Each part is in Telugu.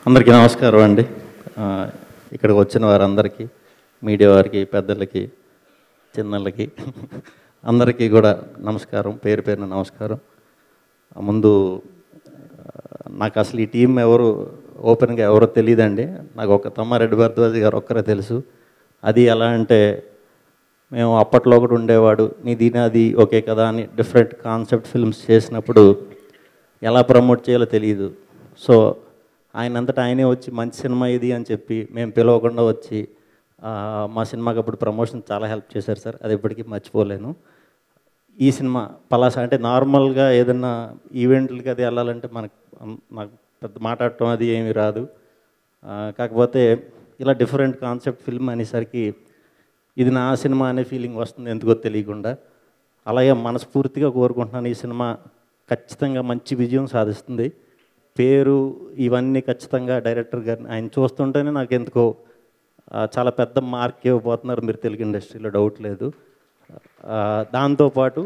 అందరికీ నమస్కారం అండి ఆ, ఇక్కడికి వచ్చిన వారందరికీ మీడియా వారికి పెద్దలకి చిన్నలకి అందరికీ కూడా నమస్కారం పేరు పేరున నమస్కారం ఆ, ముందు ఆ, నాకు అసలు ఈ టీం ఎవరు ఓపెన్గా ఎవరో తెలియదండి నాకు ఒక తమ్మారెడ్డి భరద్వాజ్ గారు ఒక్కరే తెలుసు అది ఎలా అంటే మేము అప్పట్లో ఒకటి ఉండేవాడు నీ దీని అది ఓకే కదా అని డిఫరెంట్ కాన్సెప్ట్ ఫిల్మ్స్ చేసినప్పుడు ఎలా ప్రమోట్ చేయాలో తెలియదు సో ఆయన అంతటా ఆయనే వచ్చి మంచి సినిమా ఇది అని చెప్పి మేము పిలవకుండా వచ్చి ఆ, మా సినిమాకి అప్పుడు ప్రమోషన్ చాలా హెల్ప్ చేశారు సార్ అది ఎప్పటికీ మర్చిపోలేను ఈ సినిమా పలాస అంటే నార్మల్గా ఏదన్నా ఈవెంట్లకి అది వెళ్ళాలంటే మనకు అం- నాకు పెద్ద మాట్లాడటం అది ఏమీ రాదు ఆ, కాకపోతే ఇలా డిఫరెంట్ కాన్సెప్ట్ ఫిల్మ్ అనేసరికి ఇది నా సినిమా అనే ఫీలింగ్ వస్తుంది ఎందుకో తెలియకుండా అలాగే మనస్ఫూర్తిగా కోరుకుంటున్నాను ఈ సినిమా ఖచ్చితంగా మంచి విజయం సాధిస్తుంది పేరు ఇవన్నీ ఖచ్చితంగా డైరెక్టర్ గారిని ఆయన చూస్తుంటేనే నాకు ఎందుకో ఆ, చాలా పెద్ద మార్క్ ఇవ్వబోతున్నారు మీరు తెలుగు ఇండస్ట్రీలో డౌట్ లేదు ఆ, దాంతోపాటు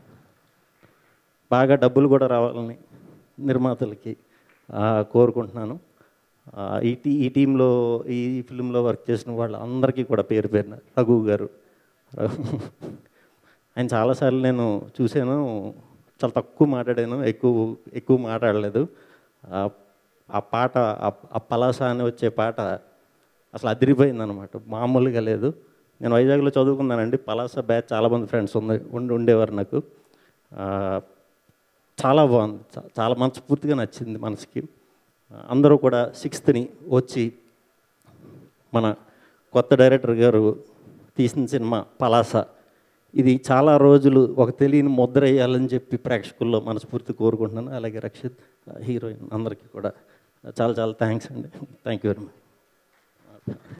బాగా డబ్బులు కూడా రావాలని నిర్మాతలకి ఆ, కోరుకుంటున్నాను ఆ, ఈ టీ ఈ టీంలో ఈ ఫిలింలో వర్క్ చేసిన వాళ్ళందరికీ కూడా పేరు పేరున రఘు గారు రఘు ఆయన చాలాసార్లు నేను చూశాను చాలా తక్కువ మాట్లాడాను ఎక్కువ ఎక్కువ మాట్లాడలేదు ఆ, ఆ పాట ఆ- ఆ పలాస అని వచ్చే పాట అసలు అదిరిపోయింది అనమాట మామూలుగా లేదు నేను వైజాగ్లో చదువుకున్నానండి పలాస బ్యాచ్ చాలామంది ఫ్రెండ్స్ ఉంది ఉండి ఉండేవారు నాకు ఆ, చాలా బాగుంది చా- చాలా మనస్ఫూర్తిగా నచ్చింది మనసుకి అందరూ కూడా సిక్స్త్ని వచ్చి మన కొత్త డైరెక్టర్ గారు తీసిన సినిమా పలాస ఇది చాలా రోజులు ఒక తెలియని ముద్ర వేయాలని చెప్పి ప్రేక్షకుల్లో మనస్ఫూర్తి కోరుకుంటున్నాను అలాగే రక్షిత్ హీరోయిన్ అందరికీ కూడా చాలా చాలా థ్యాంక్స్ అండి థ్యాంక్ యూ వెరీ మచ్